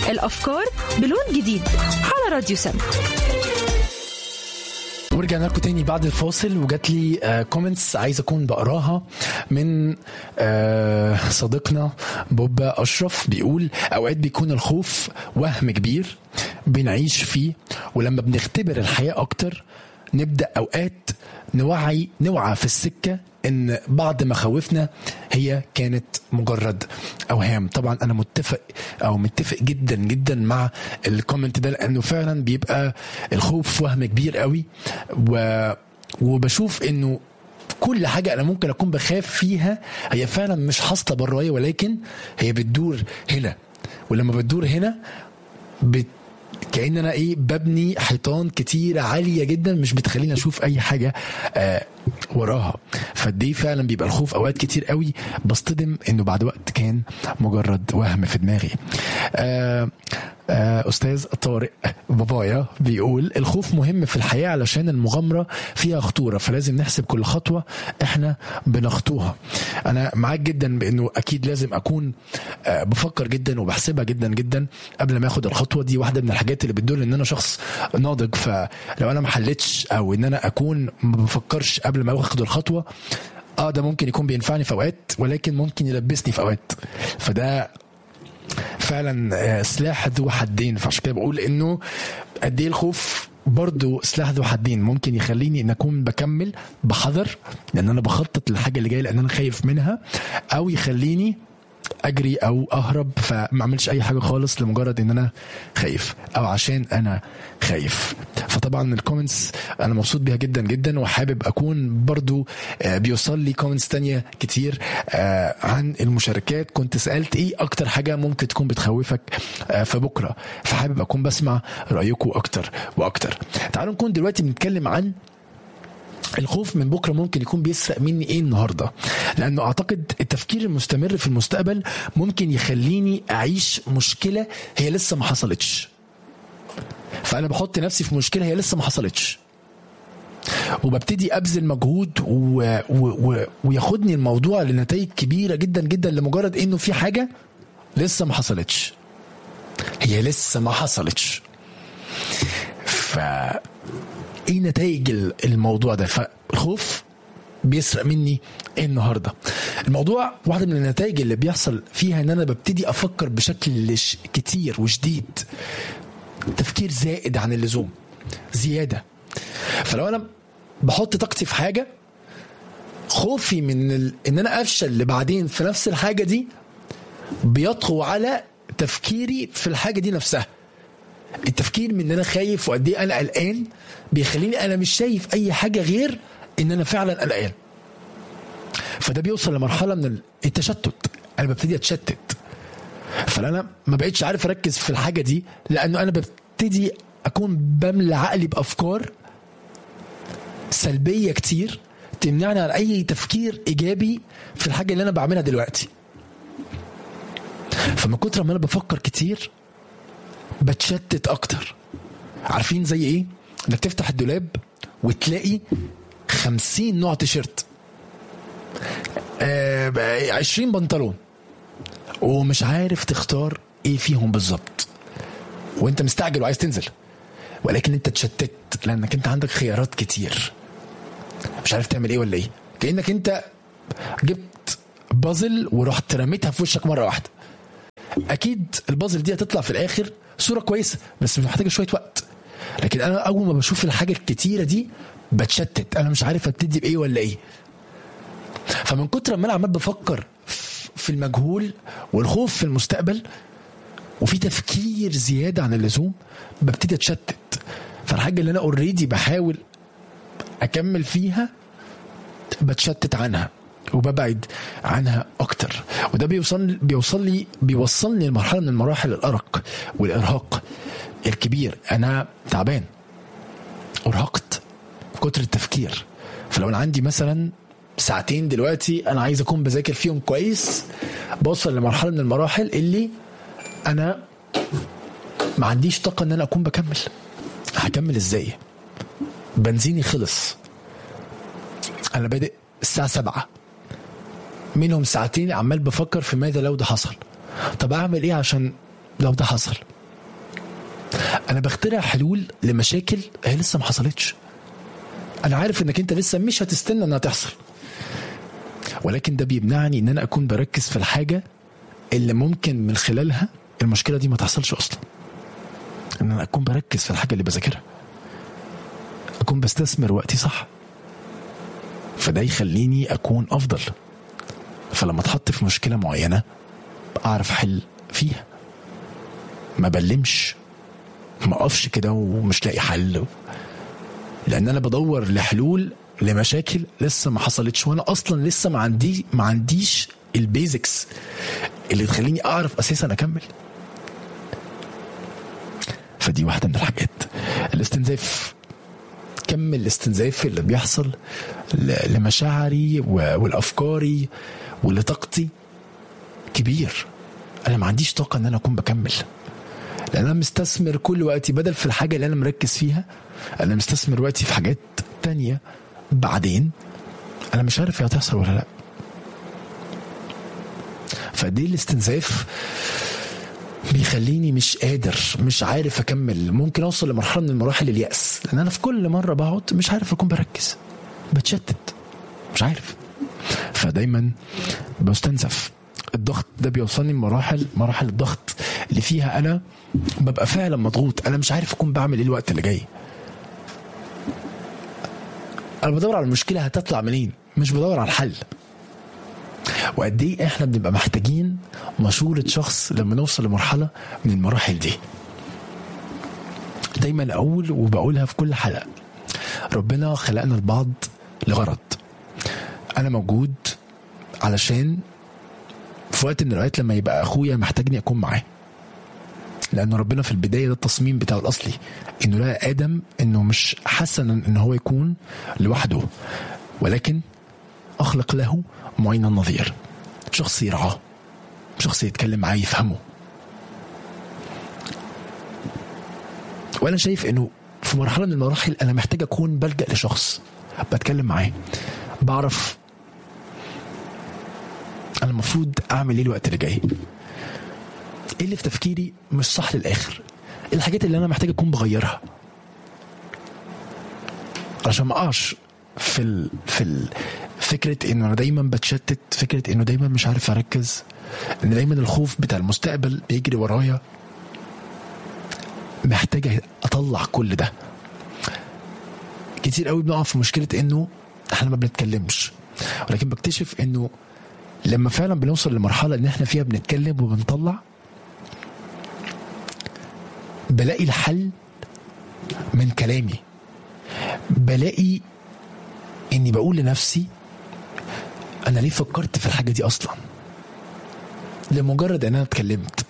الأفكار بلون جديد على راديو سم ورجعنا لكم تاني بعد الفاصل وجات لي آه كومنتس عايز اكون بقراها من آه صديقنا بوبا اشرف بيقول اوقات بيكون الخوف وهم كبير بنعيش فيه ولما بنختبر الحياه اكتر نبدا اوقات نوعي نوعى في السكه ان بعض مخاوفنا هي كانت مجرد اوهام طبعا انا متفق او متفق جدا جدا مع الكومنت ده لانه فعلا بيبقى الخوف وهم كبير قوي و وبشوف انه كل حاجة أنا ممكن أكون بخاف فيها هي فعلا مش حاصلة برايا ولكن هي بتدور هنا ولما بتدور هنا بت كأن أنا إيه ببني حيطان كتيرة عالية جدا مش بتخليني أشوف أي حاجة آه وراها فدي فعلا بيبقى الخوف أوقات كتير قوي بصطدم إنه بعد وقت كان مجرد وهم في دماغي آه آه أستاذ طارق بابايا بيقول الخوف مهم في الحياة علشان المغامرة فيها خطورة فلازم نحسب كل خطوة احنا بنخطوها أنا معاك جدا بأنه أكيد لازم أكون آه بفكر جدا وبحسبها جدا جدا قبل ما اخد الخطوة دي واحدة من الحاجات اللي بتدل ان انا شخص ناضج فلو انا ما حلتش او ان انا اكون ما بفكرش قبل ما اخد الخطوة اه ده ممكن يكون بينفعني في اوقات ولكن ممكن يلبسني في اوقات فده فعلا سلاح ذو حدين فعشان كده بقول انه قد ايه الخوف برضه سلاح ذو حدين ممكن يخليني ان اكون بكمل بحذر لان انا بخطط للحاجه اللي جايه لان انا خايف منها او يخليني اجري او اهرب فما اعملش اي حاجه خالص لمجرد ان انا خايف او عشان انا خايف فطبعا الكومنتس انا مبسوط بيها جدا جدا وحابب اكون برضو بيوصل لي كومنتس تانية كتير عن المشاركات كنت سالت ايه اكتر حاجه ممكن تكون بتخوفك في بكره فحابب اكون بسمع رايكم اكتر واكتر تعالوا نكون دلوقتي بنتكلم عن الخوف من بكره ممكن يكون بيسرق مني ايه النهارده لانه اعتقد التفكير المستمر في المستقبل ممكن يخليني اعيش مشكله هي لسه ما حصلتش فانا بحط نفسي في مشكله هي لسه ما حصلتش وببتدي ابذل مجهود و... و... و... وياخدني الموضوع لنتائج كبيره جدا جدا لمجرد انه في حاجه لسه ما حصلتش هي لسه ما حصلتش ف ايه نتائج الموضوع ده فالخوف بيسرق مني ايه النهارده الموضوع واحده من النتائج اللي بيحصل فيها ان انا ببتدي افكر بشكل كتير وشديد تفكير زائد عن اللزوم زياده فلو انا بحط طاقتي في حاجه خوفي من ال... ان انا افشل لبعدين في نفس الحاجه دي بيطغوا على تفكيري في الحاجه دي نفسها التفكير من ان انا خايف وقد ايه انا قلقان بيخليني انا مش شايف اي حاجه غير ان انا فعلا قلقان فده بيوصل لمرحله من التشتت انا ببتدي اتشتت فانا ما بقتش عارف اركز في الحاجه دي لانه انا ببتدي اكون بملى عقلي بافكار سلبيه كتير تمنعني عن اي تفكير ايجابي في الحاجه اللي انا بعملها دلوقتي فمن كتر ما انا بفكر كتير بتشتت اكتر عارفين زي ايه انك تفتح الدولاب وتلاقي خمسين نوع تيشيرت آه عشرين بنطلون ومش عارف تختار ايه فيهم بالظبط وانت مستعجل وعايز تنزل ولكن انت اتشتت لانك انت عندك خيارات كتير مش عارف تعمل ايه ولا ايه كانك انت جبت بازل ورحت رميتها في وشك مره واحده اكيد البازل دي هتطلع في الاخر صوره كويسه بس محتاجه شويه وقت لكن انا اول ما بشوف الحاجه الكتيره دي بتشتت انا مش عارف ابتدي بايه ولا ايه فمن كتر ما انا عمال بفكر في المجهول والخوف في المستقبل وفي تفكير زياده عن اللزوم ببتدي اتشتت فالحاجه اللي انا اوريدي بحاول اكمل فيها بتشتت عنها وببعد عنها اكتر وده بيوصل بيوصل لي بيوصلني لمرحله من مراحل الارق والارهاق الكبير انا تعبان ارهقت كتر التفكير فلو انا عندي مثلا ساعتين دلوقتي انا عايز اكون بذاكر فيهم كويس بوصل لمرحله من المراحل اللي انا ما عنديش طاقه ان انا اكون بكمل هكمل ازاي بنزيني خلص انا بادئ الساعه سبعة منهم ساعتين عمال بفكر في ماذا لو ده حصل طب اعمل ايه عشان لو ده حصل انا بخترع حلول لمشاكل هي لسه ما حصلتش انا عارف انك انت لسه مش هتستنى انها تحصل ولكن ده بيمنعني ان انا اكون بركز في الحاجه اللي ممكن من خلالها المشكله دي ما تحصلش اصلا ان انا اكون بركز في الحاجه اللي بذاكرها اكون بستثمر وقتي صح فده يخليني اكون افضل فلما اتحط في مشكله معينه اعرف احل فيها ما بلمش ما اقفش كده ومش لاقي حل لان انا بدور لحلول لمشاكل لسه ما حصلتش وانا اصلا لسه ما عندي ما عنديش البيزكس اللي تخليني اعرف اساسا اكمل فدي واحده من الحاجات الاستنزاف كم الاستنزاف اللي بيحصل ل- لمشاعري و- والافكاري ولطاقتي كبير انا ما عنديش طاقه ان انا اكون بكمل لان انا مستثمر كل وقتي بدل في الحاجه اللي انا مركز فيها انا مستثمر وقتي في حاجات تانية بعدين انا مش عارف هي هتحصل ولا لا فدي الاستنزاف بيخليني مش قادر مش عارف اكمل ممكن اوصل لمرحله من المراحل الياس لان انا في كل مره بقعد مش عارف اكون بركز بتشتت مش عارف فدايما بستنزف الضغط ده بيوصلني لمراحل مراحل الضغط اللي فيها انا ببقى فعلا مضغوط انا مش عارف اكون بعمل ايه الوقت اللي جاي انا بدور على المشكله هتطلع منين مش بدور على الحل وقد ايه احنا بنبقى محتاجين مشورة شخص لما نوصل لمرحلة من المراحل دي دايما اقول وبقولها في كل حلقة ربنا خلقنا البعض لغرض انا موجود علشان في وقت من الاوقات لما يبقى اخويا محتاجني اكون معاه لان ربنا في البدايه ده التصميم بتاعه الاصلي انه لقى ادم انه مش حسنا ان هو يكون لوحده ولكن اخلق له معين النظير شخص يرعاه شخص يتكلم معاه يفهمه وانا شايف انه في مرحله من المراحل انا محتاج اكون بلجا لشخص بتكلم معاه بعرف انا المفروض اعمل ايه الوقت اللي جاي ايه اللي في تفكيري مش صح للاخر ايه الحاجات اللي انا محتاج اكون بغيرها علشان ما اقعش في ال... في ال... فكره انه انا دايما بتشتت فكره انه دايما مش عارف اركز ان دايما الخوف بتاع المستقبل بيجري ورايا محتاج اطلع كل ده كتير قوي بنقع في مشكله انه احنا ما بنتكلمش ولكن بكتشف انه لما فعلا بنوصل لمرحله ان احنا فيها بنتكلم وبنطلع بلاقي الحل من كلامي بلاقي اني بقول لنفسي انا ليه فكرت في الحاجه دي اصلا لمجرد ان انا اتكلمت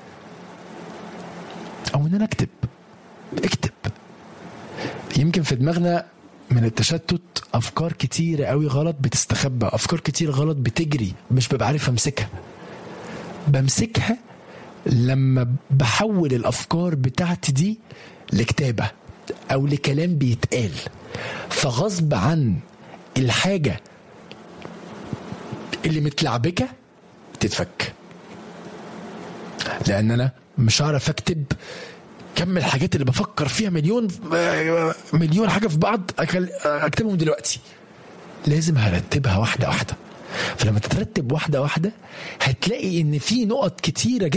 او ان انا اكتب اكتب يمكن في دماغنا من التشتت افكار كتيره قوي غلط بتستخبى افكار كتير غلط بتجري مش ببقى عارف امسكها بمسكها لما بحول الافكار بتاعتي دي لكتابه او لكلام بيتقال فغصب عن الحاجه اللي متلعبكه تتفك لان انا مش هعرف اكتب كم الحاجات اللي بفكر فيها مليون مليون حاجه في بعض أكل- اكتبهم دلوقتي لازم هرتبها واحده واحده فلما تترتب واحده واحده هتلاقي ان في نقط كتيره